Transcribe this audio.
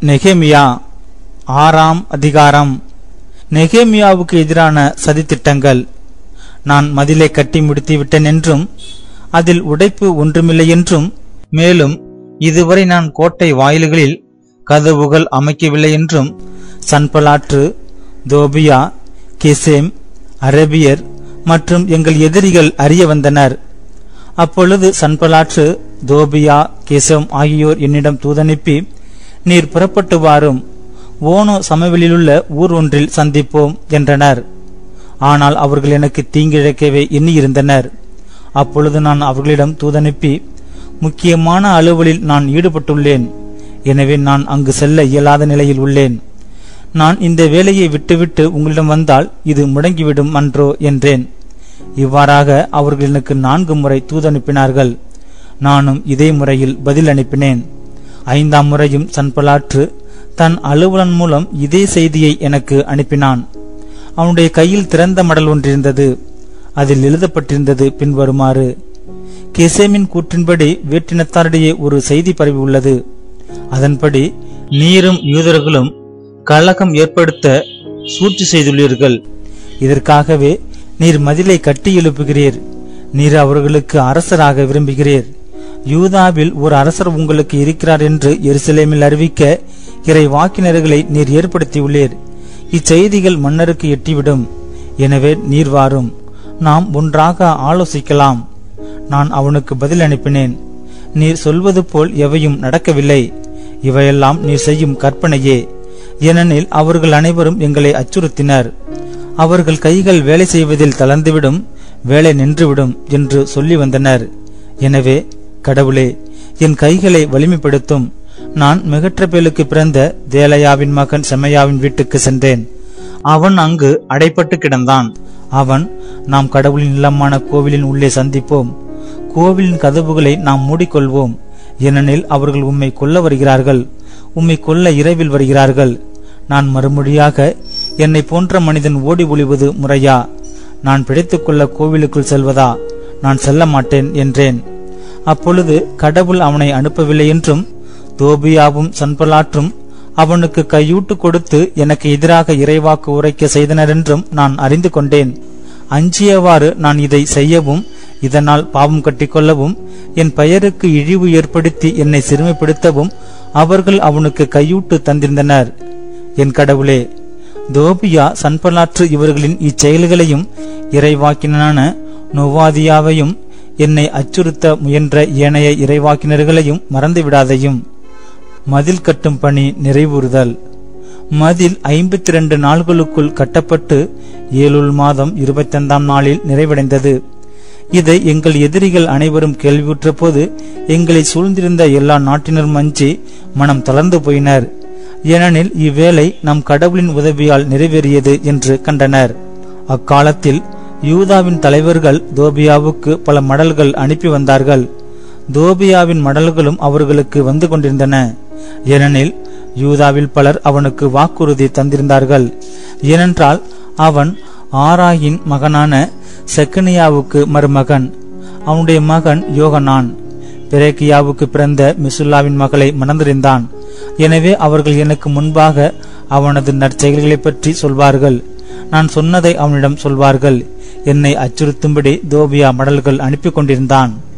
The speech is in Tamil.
நெகேமியா ஆறாம் அதிகாரம் நெகேமியாவுக்கு எதிரான சதித்திட்டங்கள் நான் மதிலை கட்டி முடித்து விட்டேன் என்றும் அதில் உடைப்பு ஒன்றுமில்லை என்றும் மேலும் இதுவரை நான் கோட்டை வாயில்களில் கதவுகள் அமைக்கவில்லை என்றும் சன்பலாற்று தோபியா கெசேம் அரபியர் மற்றும் எங்கள் எதிரிகள் அறிய வந்தனர் அப்பொழுது சன்பலாற்று தோபியா கெசம் ஆகியோர் என்னிடம் தூதனுப்பி நீர் புறப்பட்டு வாரும் ஓனோ சமவெளியிலுள்ள ஊர் ஒன்றில் சந்திப்போம் என்றனர் ஆனால் அவர்கள் எனக்கு தீங்கிழைக்கவே எண்ணியிருந்தனர் அப்பொழுது நான் அவர்களிடம் தூதனுப்பி முக்கியமான அலுவலில் நான் ஈடுபட்டுள்ளேன் எனவே நான் அங்கு செல்ல இயலாத நிலையில் உள்ளேன் நான் இந்த வேலையை விட்டுவிட்டு உங்களிடம் வந்தால் இது முடங்கிவிடும் அன்றோ என்றேன் இவ்வாறாக அவர்கள் எனக்கு நான்கு முறை தூதனுப்பினார்கள் நானும் இதே முறையில் பதில் அனுப்பினேன் ஐந்தாம் முறையும் சன்பலாற்று தன் அலுவலன் மூலம் இதே செய்தியை எனக்கு அனுப்பினான் அவனுடைய கையில் திறந்த மடல் ஒன்றிருந்தது அதில் எழுதப்பட்டிருந்தது பின்வருமாறு கெசேமின் கூற்றின்படி வேற்றினத்தாரிடையே ஒரு செய்தி பரவி உள்ளது அதன்படி நீரும் யூதர்களும் கலகம் ஏற்படுத்த சூழ்ச்சி செய்துள்ளீர்கள் இதற்காகவே நீர் மதிலை கட்டி எழுப்புகிறீர் நீர் அவர்களுக்கு அரசராக விரும்புகிறீர் யூதாவில் ஒரு அரசர் உங்களுக்கு இருக்கிறார் என்று எருசலேமில் அறிவிக்க இறை வாக்கினர்களை நீர் ஏற்படுத்தியுள்ளீர் இச்செய்திகள் மன்னருக்கு எட்டிவிடும் எனவே நீர் வாரும் நாம் ஒன்றாக ஆலோசிக்கலாம் நான் அவனுக்கு பதில் அனுப்பினேன் நீர் சொல்வது போல் எவையும் நடக்கவில்லை இவையெல்லாம் நீர் செய்யும் கற்பனையே ஏனெனில் அவர்கள் அனைவரும் எங்களை அச்சுறுத்தினர் அவர்கள் கைகள் வேலை செய்வதில் தளர்ந்துவிடும் வேலை நின்றுவிடும் என்று சொல்லி வந்தனர் எனவே கடவுளே என் கைகளை வலிமைப்படுத்தும் நான் மெகற்றபேலுக்கு பிறந்த தேலையாவின் மகன் செமையாவின் வீட்டுக்கு சென்றேன் அவன் அங்கு அடைப்பட்டு கிடந்தான் அவன் நாம் கடவுளின் இல்லமான கோவிலின் உள்ளே சந்திப்போம் கோவிலின் கதவுகளை நாம் மூடிக்கொள்வோம் ஏனெனில் அவர்கள் உம்மை கொல்ல வருகிறார்கள் உம்மை கொல்ல இரவில் வருகிறார்கள் நான் மறுமொழியாக என்னை போன்ற மனிதன் ஓடி ஒளிவது முறையா நான் பிடித்துக்கொள்ள கோவிலுக்குள் செல்வதா நான் செல்ல மாட்டேன் என்றேன் அப்பொழுது கடவுள் அவனை அனுப்பவில்லை என்றும் தோபியாவும் சன்பலாற்றும் அவனுக்கு கையூட்டு கொடுத்து எனக்கு எதிராக இறைவாக்கு உரைக்க செய்தனர் என்றும் நான் அறிந்து கொண்டேன் அஞ்சியவாறு நான் இதை செய்யவும் இதனால் பாவம் கட்டிக்கொள்ளவும் என் பெயருக்கு இழிவு ஏற்படுத்தி என்னை சிறுமைப்படுத்தவும் அவர்கள் அவனுக்கு கையூட்டு தந்திருந்தனர் என் கடவுளே தோபியா சன்பலாற்று இவர்களின் இச்செயல்களையும் இறைவாக்கினான நொவாதியாவையும் என்னை அச்சுறுத்த முயன்ற ஏனைய இறைவாக்கினர்களையும் மறந்துவிடாதையும் மதில் கட்டும் பணி நிறைவுறுதல் மதில் ஐம்பத்தி ரெண்டு நாள்களுக்குள் கட்டப்பட்டு ஏழுல் மாதம் இருபத்தைந்தாம் நாளில் நிறைவடைந்தது இதை எங்கள் எதிரிகள் அனைவரும் கேள்வியுற்ற போது எங்களை சூழ்ந்திருந்த எல்லா நாட்டினரும் அஞ்சி மனம் தளர்ந்து போயினர் ஏனெனில் இவ்வேளை நம் கடவுளின் உதவியால் நிறைவேறியது என்று கண்டனர் அக்காலத்தில் யூதாவின் தலைவர்கள் தோபியாவுக்கு பல மடல்கள் அனுப்பி வந்தார்கள் தோபியாவின் மடல்களும் அவர்களுக்கு வந்து கொண்டிருந்தன ஏனெனில் யூதாவில் பலர் அவனுக்கு வாக்குறுதி தந்திருந்தார்கள் ஏனென்றால் அவன் ஆராயின் மகனான செக்கனியாவுக்கு மருமகன் அவனுடைய மகன் யோகனான் பிரேக்கியாவுக்கு பிறந்த மிசுல்லாவின் மகளை மணந்திருந்தான் எனவே அவர்கள் எனக்கு முன்பாக அவனது நற்செயல்களைப் பற்றி சொல்வார்கள் நான் சொன்னதை அவனிடம் சொல்வார்கள் என்னை அச்சுறுத்தும்படி தோபியா மடல்கள் அனுப்பி கொண்டிருந்தான்